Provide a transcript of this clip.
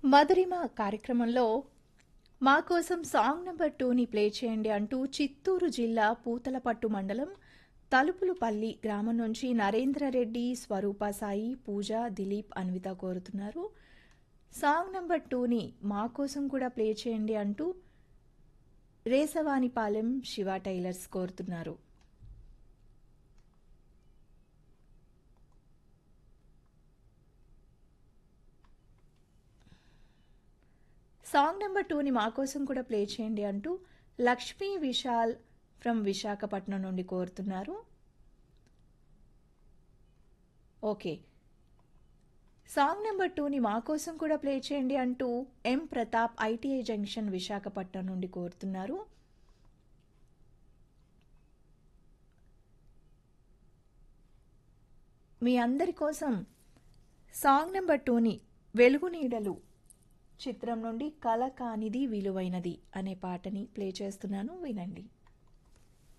మధురిమ కార్యక్రమంలో మా కోసం సాంగ్ నెంబర్ టూని ప్లే చేయండి అంటూ చిత్తూరు జిల్లా పూతలపట్టు మండలం తలుపులపల్లి గ్రామం నుంచి నరేంద్రరెడ్డి స్వరూప సాయి పూజ దిలీప్ అన్విత కోరుతున్నారు సాంగ్ నెంబర్ టూని మా కోసం కూడా ప్లే చేయండి అంటూ రేసవానిపాలెం శివ టైలర్స్ కోరుతున్నారు సాంగ్ నెంబర్ టూని మా కోసం కూడా ప్లే చేయండి అంటూ లక్ష్మీ విశాల్ ఫ్రమ్ విశాఖపట్నం నుండి కోరుతున్నారు ఓకే సాంగ్ నెంబర్ టూని మా కోసం కూడా ప్లే చేయండి అంటూ M Pratap ITI junction Visakhapatnam నుండి కోరుతున్నారు మీ అందరి కోసం సాంగ్ నెంబర్ టూని వెలుగు నీడలు చిత్రం నుండి కల కానిది విలువైనది అనే పాటని ప్లే చేస్తున్నాను వినండి